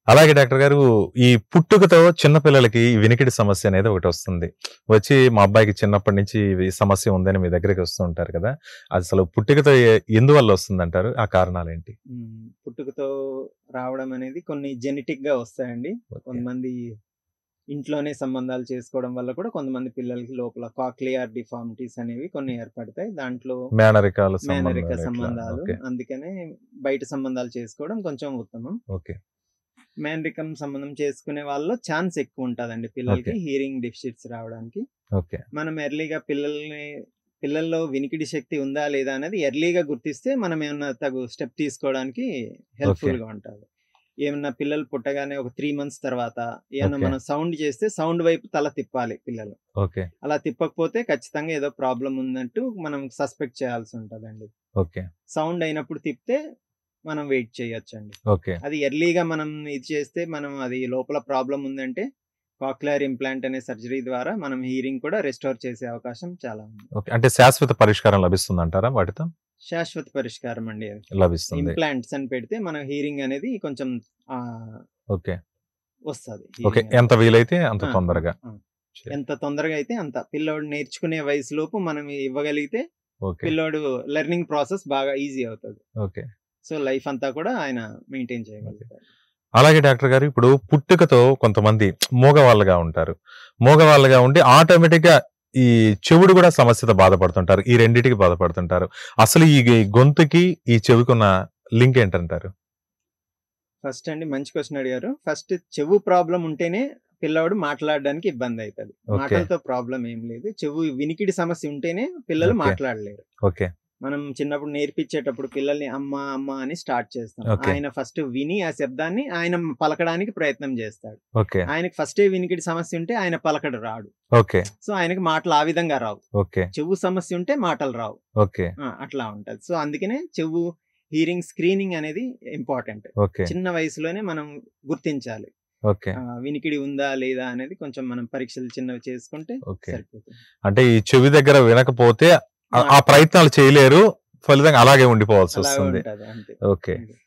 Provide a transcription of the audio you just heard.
అలాగే డాక్టర్ గారు ఈ పుట్టుకతో చిన్నపిల్లలకి ఈ వినికిడి సమస్య అనేది ఒకటి వస్తుంది వచ్చి మా అబ్బాయికి చిన్నప్పటి నుంచి ఈ సమస్య ఉందని మీ దగ్గరికి వస్తూ ఉంటారు కదా అసలు పుట్టుకతో ఏ- ఎందువల్ల వస్తుంది అంటారు ఆ కారణాలు ఏంటి మ్మ్. పుట్టుకతో రావడం అనేది కొన్ని జెనెటిక్ గా వస్తాయండి కొంతమంది ఇంట్లోనే సంబంధాలు చేసుకోవడం వల్ల కూడా కొంతమంది పిల్లలకి లోపల కాక్లియర్ డిఫార్మిటీస్ అనేవి కొన్ని ఏర్పడతాయి దాంట్లో మేనరికాల మేనరిక సంబంధాలు ఎట్లా? సంబంధాలు ఓకే అందుకనే బయట సంబంధాలు చేసుకోవడం కొంచెం ఉత్తమం ఓకే మేనరికం సంబంధం చేసుకునే వాళ్ళలో ఛాన్స్ ఎక్కువ ఉంటుందండి పిల్లలకి Okay. హీరింగ్ డెఫిసిట్స్ రావడానికి ఓకే మనం ఎర్లీగా పిల్లల్ని పిల్లల్లో వినికిడి శక్తి ఉందా లేదా అనేది ఎర్లీగా గుర్తిస్తే మనం ఏమన్నా తగు స్టెప్ తీసుకోవడానికి హెల్ప్ఫుల్ గా ఉంటుంది ఏమన్నా పిల్లలు పుట్టగానే ఒక త్రీ మంత్స్ తర్వాత ఏమన్నా Okay. మనం సౌండ్ చేస్తే సౌండ్ వైపు తల తిప్పాలి పిల్లలు ఓకే అలా తిప్పకపోతే ఖచ్చితంగా ఏదో ప్రాబ్లం ఉందంటూ మనం సస్పెక్ట్ చేయాల్సి ఉంటుందండి ఓకే సౌండ్ అయినప్పుడు తిప్పితే మనం వెయిట్ చేయొచ్చండి ఓకే అది ఎర్లీగా మనం ఇది చేస్తే మనం అది లోపల ప్రాబ్లం ఉందంటే కాక్లియర్ ఇంప్లాంట్ అనే సర్జరీ ద్వారా మనం హీరింగ్ కూడా రెస్టోర్ చేసే అవకాశం చాలా ఉంది ఓకే అంటే శాశ్వత పరిష్కారం లభిస్తుంది అంటారా వాటితో శాశ్వత పరిష్కారం అండి అది లభిస్తుంది ఇంప్లాంట్స్ అని పెడితే మన హీరింగ్ అనేది కొంచెం ఆ, ఓకే వస్తది ఓకే hearing అనేది. ఎంత వీలైతే అంత ఆ, తొందరగా ఆ, ఎంత తొందరగా అయితే అంత పిల్లోడు నేర్చుకునే వయసులోపు మనం ఇవ్వగలిగితే ఓకే పిల్లోడు లెర్నింగ్ ప్రాసెస్ బాగా ఈజీ అవుతుంది ఓకే సో లైఫ్ అంతా కూడా ఆయన మెయింటైన్ చేయగలుగుతారు అలాగే డాక్టర్ గారు ఇప్పుడు పుట్టుకతో కొంతమంది మూగవాళ్ళుగా ఉంటారు మూగవాళ్ళుగా ఉండి ఆటోమేటిక్ గా ఈ చెవుడు కూడా సమస్యతో బాధపడుతుంటారు ఈ రెండిటికి బాధపడుతుంటారు అసలు ఈ గొంతుకి ఈ చెవికున్న లింక్ ఏంటంటారు ఫస్ట్ అండి మంచి క్వశ్చన్ అడిగారు ఫస్ట్ చెవు ప్రాబ్లం ఉంటేనే పిల్లవాడు మాట్లాడడానికి ఇబ్బంది అవుతుంది ఓకే మాటలతో ప్రాబ్లం ఏం లేదు చెవు వినికిడి సమస్య ఉంటేనే పిల్లలు ఓకే. మాట్లాడలేరు ఓకే మనం చిన్నప్పుడు నేర్పించేటప్పుడు పిల్లల్ని అమ్మ అమ్మ అని స్టార్ట్ చేస్తాం ఓకే. ఆయన ఫస్ట్ విని ఆ శబ్దాన్ని ఆయన పలకడానికి ప్రయత్నం చేస్తాడు ఓకే ఆయనకి ఫస్టే వినికిడి సమస్య ఉంటే ఆయన పలకడు రాడు ఓకే సో ఆయనకి మాటలు ఆ విధంగా రావు ఓకే చెవు సమస్య ఉంటే మాటలు రావు ఓకే ఆ, అట్లా ఉంటది సో అందుకనే చెవు హీరింగ్ స్క్రీనింగ్ అనేది ఇంపార్టెంట్ ఓకే చిన్న వయసులోనే మనం గుర్తించాలి ఓకే ఆ, వినికిడి ఉందా లేదా అనేది కొంచెం మనం పరీక్షలు చిన్నవి చేసుకుంటే ఓకే సరిపోతుంది అంటే ఈ చెవి దగ్గర వినకపోతే ఆ- ఆ మాట- ప్రయత్నాలు చేయలేరు ఫలితంగా అలాగే ఉండిపోవాల్సి అలాగే వస్తుంది ఉంటది అంతే ఓకే అంతే.